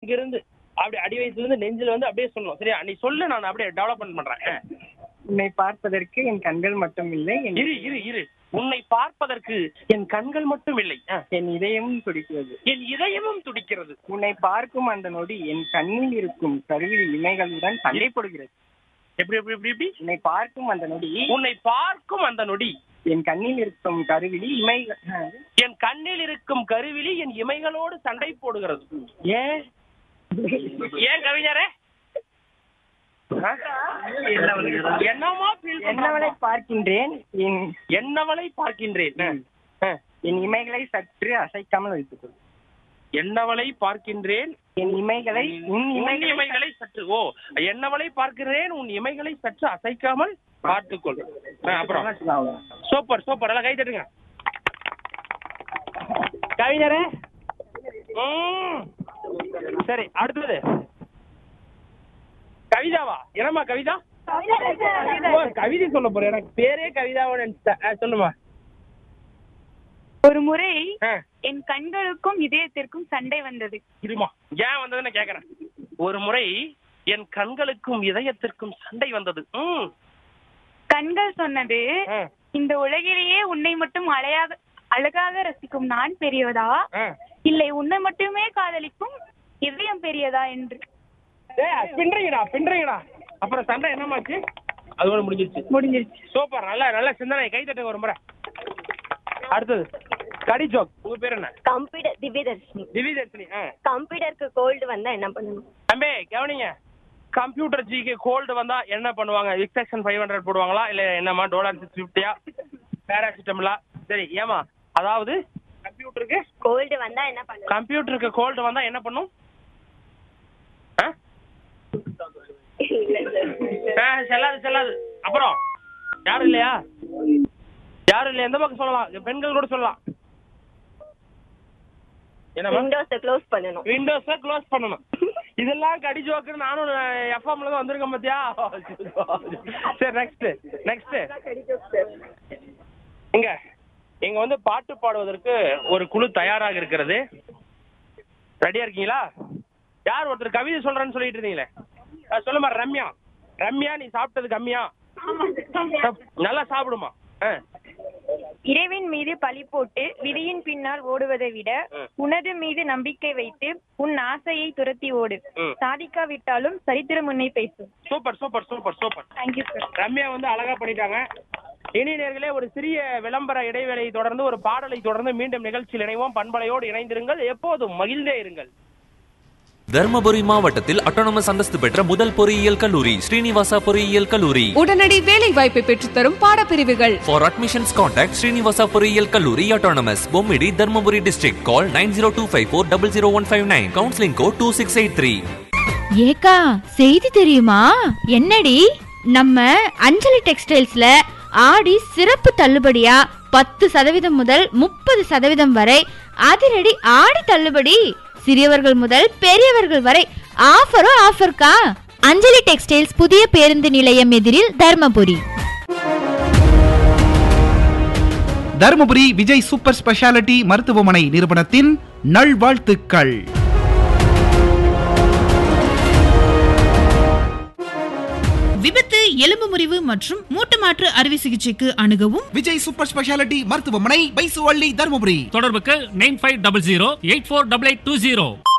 இங்க இருந்து அப்படி அடி வயசுல இருந்து நெஞ்சில வந்து அப்படியே சொல்லணும் சரியா நீ சொல்லு நான் அப்படியே டெவலப்மெண்ட் பண்றேன் ஆ. உன்னை பார்ப்பதற்கு என் கண்கள் மட்டும் இல்லை என் இரு இரு இரு உன்னை பார்ப்பதற்கு என் கண்கள் மட்டும் இல்லை ஆ. என் இதயமும் துடிக்கிறது என் இதயமும் துடிக்கிறது உன்னை பார்க்கும் அந்த நொடி என் கண்ணில் இருக்கும் கருவிழி இமைகளுடன் சண்டை போடுகிறது எப்படி எப்படி எப்படி எப்படி உன்னை பார்க்கும் அந்த நொடி உன்னை பார்க்கும் அந்த நொடி என் கண்ணில் இருக்கும் கருவிழி இமைகள் ஆ, என் கண்ணில் இருக்கும் கருவிழி என் இமைகளோடு சண்டை போடுகிறது ஏன் ஏன் கவிஞரே ஆ? என்னமா feel பண்ற? என்னவளை பார்க்கின்றேன் என் என்னவளை பார்க்கின்றேன் ஆ. ஆ. என் இமைகளை சற்று அசைக்காமல் வைத்துக்கொள் என்னவளை பார்க்கின்றேன் என் இமைகளை உன் உன் இமைகளை இமைகளை சற்று ஓ என்னவளை பார்க்கிறேன் உன் இமைகளை சற்று அசைக்காமல் பார்த்துக்கொள் ஆ, அப்புறம் சூப்பர் சூப்பர் எல்லாம் கை தட்டுங்க கவிஞரே ம். சரி அடுத்தது கவிதாவா என்னம்மா கவிதா ஓ, கவிதை சொல்ல போறேன் எனக்கு பேரே கவிதாவை நினைச்சிட்டேன் ஆ, சொல்லுமா ஒரு முறை ஆ, என் கண்களுக்கும் இதயத்திற்கும் சண்டை வந்தது இருமா ஏன் வந்ததுன்னு கேக்குறேன் ஒரு முறை என் கண்களுக்கும் இதயத்திற்கும் சண்டை வந்தது ம் கண்கள் சொன்னது ஆ, இந்த உலகிலேயே உன்னை மட்டும் அழையாக அழகாக ரசிக்கும் நான் பெரியதா ஆ. இல்லை உன்னை மட்டுமே காதலிக்கும் இதயம் பெரியதா என்று ஏய், பின்றீங்கடா பின்றீங்கடா அப்புறம் சண்டை என்னமாச்சு அதோட முடிஞ்சிருச்சு முடிஞ்சிருச்சு சூப்பர் நல்ல நல்ல சிந்தனை கை தட்டுங்க ஒரு முறை அடுத்தது கடி ஜோக் உங்க பேர் என்ன கம்ப்யூட்டர் திவ்யதர்ஷினி திவிதர்ஷினி ஆ கம்ப்யூட்டருக்கு கோல்டு வந்தா என்ன பண்ணணும் தம்பி கவனிங்க கம்ப்யூட்டர் ஜிக்கு கோல்டு வந்தா என்ன பண்ணுவாங்க விக்ஸேஷன் ஃபைவ் ஹண்ட்ரட் போடுவாங்களா இல்ல என்னமா டோலர் சிக்ஸ் ஃபிஃப்டியா பேராசிட்டமலா சரி ஏமா அதாவது கம்ப்யூட்டருக்கு கோல்டு வந்தா என்ன பண்ணணும் கம்ப்யூட்டருக்கு கோல்டு வந்தா என்ன பண்ணும் ஆ? ஆ, செல்லாது செல்லாது அப்புறம் யாரும் இல்லையா யாரும் இல்லையா எந்த பக்கம் சொல்லலாம் பெண்கள் கூட சொல்லலாம் என்னமா விண்டோஸை க்ளோஸ் பண்ணணும் விண்டோஸை க்ளோஸ் பண்ணணும் இதெல்லாம் கடி ஜோக்கு நானும் எஃப்எம்ல தான் வந்திருக்கேன் பாத்தியா சரி நெக்ஸ்ட் நெக்ஸ்ட் இங்க இங்க வந்து பாட்டு பாடுவதற்கு ஒரு குழு தயாராக இருக்கிறது ரெடியா இருக்கீங்களா யார் ஒருத்தர் கவிதை சொல்றேன்னு சொல்லிட்டு இருந்தீங்களே அஹ் சொல்லுமா ரம்யா ரம்யா நீ சாப்பிட்டது கம்மியா நல்லா சாப்பிடுமா ஆ. இறைவன் மீது பழி போட்டு விதியின் பின்னால் ஓடுவதை விட ம். உனது மீது நம்பிக்கை வைத்து உன் ஆசையை துரத்தி ஓடு ம். சாதிக்காவிட்டாலும் சரித்திரம் உன்னை பேசும் super super super super thank you sir Ramya வந்து அழகா பண்ணிட்டாங்க இனி நேர்களே ஒரு சிறிய விளம்பர இடைவேளையை தொடர்ந்து ஒரு பாடலை தொடர்ந்து மீண்டும் நிகழ்ச்சியில் இணைவோம் பண்பலையோடு இணைந்திருங்கள் எப்போதும் மகிழ்ந்தே இருங்கள் தர்மபுரி மாவட்டத்தில் அட்டானமஸ் அந்தஸ்து பெற்ற முதல் பொறியியல் கல்லூரி ஸ்ரீனிவாசா பொறியியல் கல்லூரி உடனடி வேலை வாய்ப்பை பெற்றுத்தரும் பாடப்பிரிவுகள் For admissions contact Srinivasa பொறியியல் கல்லூரி autonomous Bommidi Dharmapuri district call 9025400159 counseling code 2683 ஏக்கா செய்தி தெரியுமா என்னடி நம்ம அஞ்சலி டெக்ஸ்டைல்ஸ்ல ஆடி சிறப்பு தள்ளுபடியா பத்து சதவீதம் முதல் முப்பது சதவீதம் வரை அதிரடி ஆடி தள்ளுபடி சிறியவர்கள் முதல் பெரியவர்கள் வரை ஆஃபரும் ஆஃபர்க்கா அஞ்சலி டெக்ஸ்டைல்ஸ் புதிய பேருந்து நிலையம் எதிரில் தர்மபுரி தருமபுரி விஜய் சூப்பர் ஸ்பெஷாலிட்டி மருத்துவமனை நிறுவனத்தின் நல்வாழ்த்துக்கள் விபத்து எலும்பு முறிவு மற்றும் மூட்டு மாற்று அறுவை சிகிச்சைக்கு அணுகவும் விஜய் சூப்பர் ஸ்பெஷாலிட்டி மருத்துவமனை பைசுவள்ளி தருமபுரி தொடர்புக்கு nine five double zero eight four double eight two zero